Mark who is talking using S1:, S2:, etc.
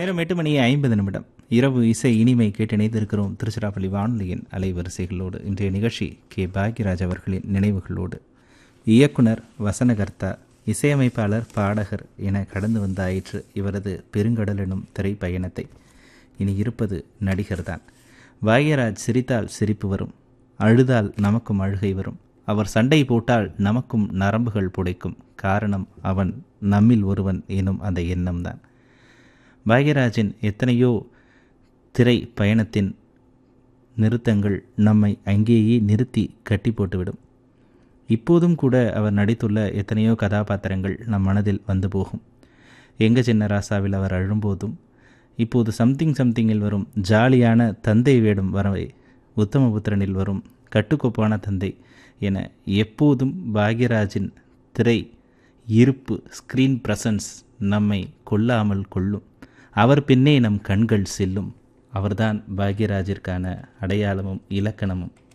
S1: நேரம் எட்டு மணி ஐம்பது நிமிடம் இரவு இசை இனிமை கேட்டு இணைந்திருக்கிறோம் திருச்சிராப்பள்ளி வானொலியின் அலைவரிசைகளோடு இன்றைய நிகழ்ச்சி கே பாக்யராஜ் அவர்களின் நினைவுகளோடு இயக்குனர் வசனகர்த்தா இசையமைப்பாளர் பாடகர் என கடந்து வந்தாயிற்று இவரது பெருங்கடல் எனும் திரைப்பயணத்தை இனி இருப்பது நடிகர்தான் பாக்யராஜ் சிரித்தால் சிரிப்பு வரும் அழுதால் நமக்கும் அழுகை வரும் அவர் சண்டை போட்டால் நமக்கும் நரம்புகள் புடைக்கும் காரணம் அவன் நம்மில் ஒருவன் எனும் அந்த எண்ணம்தான் பாக்யராஜின் எத்தனையோ திரை பயணத்தின் நிறுத்தங்கள் நம்மை அங்கேயே நிறுத்தி கட்டி போட்டுவிடும் இப்போதும் கூட அவர் நடித்துள்ள எத்தனையோ கதாபாத்திரங்கள் நம் மனதில் வந்து போகும் எங்க சின்ன ராசாவில் அவர் அழும்போதும் இப்போது சம்திங் சம்திங்கில் வரும் ஜாலியான தந்தை வேடும் வரவை உத்தமபுத்திரனில் வரும் கட்டுக்கோப்பான தந்தை என எப்போதும் பாக்யராஜின் திரை இருப்பு ஸ்க்ரீன் பிரசன்ஸ் நம்மை கொல்லாமல் கொள்ளும் அவர் பின்னே நம் கண்கள் செல்லும் அவர்தான் பாக்யராஜிற்கான அடையாளமும் இலக்கணமும்